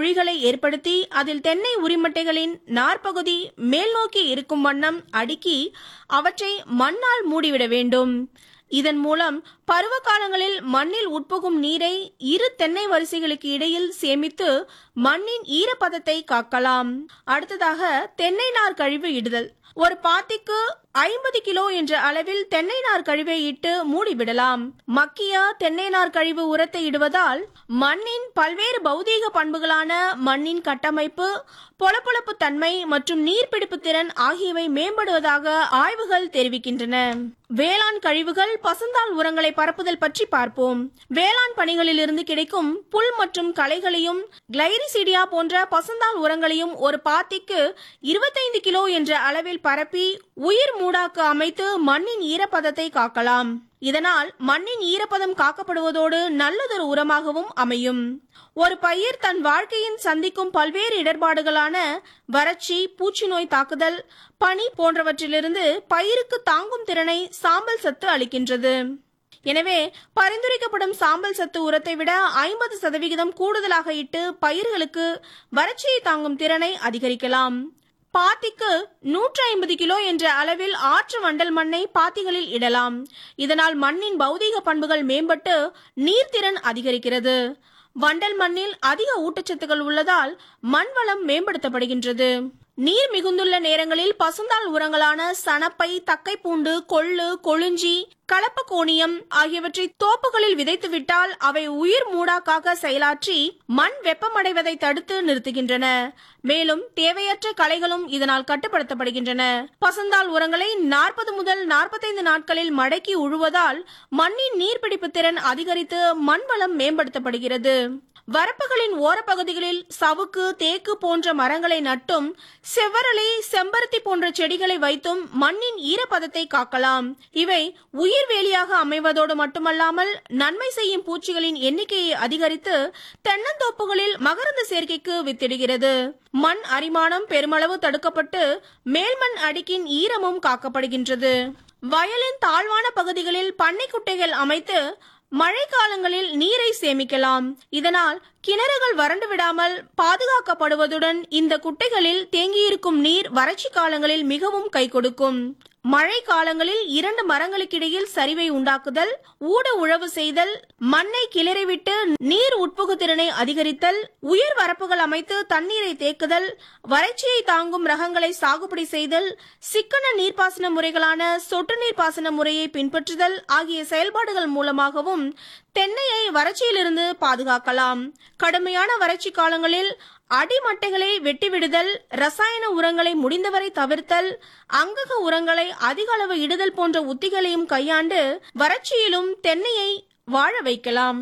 குழிகளை ஏற்படுத்தி அதில் தென்னை உரிமட்டைகளின் நார்ப்பகுதி மேல் நோக்கி இருக்கும் வண்ணம் அடுக்கி அவற்றை மண்ணால் மூடிவிட வேண்டும் இதன் மூலம் பருவ காலங்களில் மண்ணில் உட்புகும் நீரை இரு தென்னை வரிசைகளுக்கு இடையில் சேமித்து மண்ணின் ஈரப்பதத்தை காக்கலாம் அடுத்ததாக தென்னை நார் கழிவு இடுதல் ஒரு பாத்திக்கு ஐம்பது கிலோ என்ற அளவில் தென்னை நார் கழிவை இட்டு மூடிவிடலாம் மக்கிய தென்னை நார் கழிவு உரத்தை இடுவதால் மண்ணின் பல்வேறு பௌதீக பண்புகளான மண்ணின் கட்டமைப்பு பொலப்பொலப்பு தன்மை மற்றும் நீர்பிடிப்பு திறன் ஆகியவை மேம்படுவதாக ஆய்வுகள் தெரிவிக்கின்றன வேளாண் கழிவுகள் பசுந்தாள் உரங்களை பரப்புதல் பற்றி பார்ப்போம் வேளாண் பணிகளில் இருந்து கிடைக்கும் புல் மற்றும் களைகளையும் கிளைரிசீடியா போன்ற பசுந்தாள் உரங்களையும் ஒரு பாத்திக்கு இருபத்தைந்து கிலோ என்ற அளவில் பரப்பி உயிர் மூடாக்கு அமைத்து மண்ணின் ஈரப்பதத்தை காக்கலாம் இதனால் மண்ணின் ஈரப்பதம் காக்கப்படுவதோடு நல்லதொரு உரமாகவும் அமையும் ஒரு பயிர் தன் வாழ்க்கையின் சந்திக்கும் பல்வேறு இடர்பாடுகளான வறட்சி பூச்சி நோய் தாக்குதல் பனி போன்றவற்றிலிருந்து பயிருக்கு தாங்கும் திறனை சாம்பல் சத்து அளிக்கின்றது எனவே பரிந்துரைக்கப்படும் சாம்பல் சத்து உரத்தை விட ஐம்பது சதவிகிதம் கூடுதலாக இட்டு பயிர்களுக்கு வறட்சியை தாங்கும் திறனை அதிகரிக்கலாம் பாத்திக்கு நூற்றி ஐம்பது கிலோ என்ற அளவில் ஆற்று வண்டல் மண்ணை பாத்திகளில் இடலாம் இதனால் மண்ணின் பௌதீக பண்புகள் மேம்பட்டு நீர்த்திறன் அதிகரிக்கிறது வண்டல் மண்ணில் அதிக ஊட்டச்சத்துக்கள் உள்ளதால் மண் வளம் மேம்படுத்தப்படுகின்றது நீர் மிகுந்துள்ள நேரங்களில் பசுந்தாள் உரங்களான சணப்பை தக்கைப்பூண்டு கொள்ளு கொழுஞ்சி கலப்பகோணியம் ஆகியவற்றை தோப்புகளில் விதைத்துவிட்டால் அவை உயிர் மூடாக்காக செயலாற்றி மண் வெப்பமடைவதை தடுத்து நிறுத்துகின்றன மேலும் தேவையற்ற களைகளும் இதனால் கட்டுப்படுத்தப்படுகின்றன பசுந்தாள் உரங்களை நாற்பது முதல் நாற்பத்தைந்து நாட்களில் மடக்கி உழுவதால் மண்ணின் நீர்பிடிப்பு திறன் அதிகரித்து மண் வளம் மேம்படுத்தப்படுகிறது வரப்புகளின் ஓரப்பகுதிகளில் சவுக்கு தேக்கு போன்ற மரங்களை நட்டும் செவ்வரளி செம்பருத்தி போன்ற செடிகளை வைத்தும் மண்ணின் ஈரப்பதத்தை காக்கலாம் இவை உயிர்வேலியாக அமைவதோடு மட்டுமல்லாமல் நன்மை செய்யும் பூச்சிகளின் எண்ணிக்கையை அதிகரித்து தென்னந்தோப்புகளில் மகரந்த சேர்க்கைக்கு வித்திடுகிறது மண் அரிமானம் பெருமளவு தடுக்கப்பட்டு மேல்மண் அடுக்கின் ஈரமும் காக்கப்படுகின்றது வயலின் தாழ்வான பகுதிகளில் பண்ணைக்குட்டைகள் அமைத்து மழை காலங்களில் நீரை சேமிக்கலாம் இதனால் கிணறுகள் வறண்டு விடாமல் பாதுகாக்கப்படுவதுடன் இந்த குட்டைகளில் தேங்கியிருக்கும் நீர் வறட்சி காலங்களில் மிகவும் கை கொடுக்கும் மழை காலங்களில் இரண்டு மரங்களுக்கிடையில் சரிவை உண்டாக்குதல் ஊட உழவு செய்தல் மண்ணை கிளறிவிட்டு நீர் உட்புகு திறனை அதிகரித்தல் உயர் வரப்புகள் அமைத்து தண்ணீரை தேக்குதல் வறட்சியை தாங்கும் ரகங்களை சாகுபடி செய்தல் சிக்கன நீர்ப்பாசன முறைகளான சொட்டு நீர் பாசன முறையை பின்பற்றுதல் ஆகிய செயல்பாடுகள் மூலமாகவும் தென்னையை வறட்சியிலிருந்து பாதுகாக்கலாம் கடுமையான வறட்சி காலங்களில் அடிமட்டைகளை வெட்டிவிடுதல் ரசாயன உரங்களை முடிந்தவரை தவிர்த்தல் அங்கக உரங்களை அதிக அளவு இடுதல் போன்ற உத்திகளையும் கையாண்டு வறட்சியிலும் தென்னையை வாழ வைக்கலாம்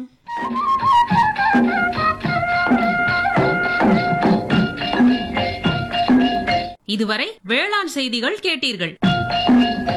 இதுவரை வேளாண் செய்திகள் கேட்டீர்கள்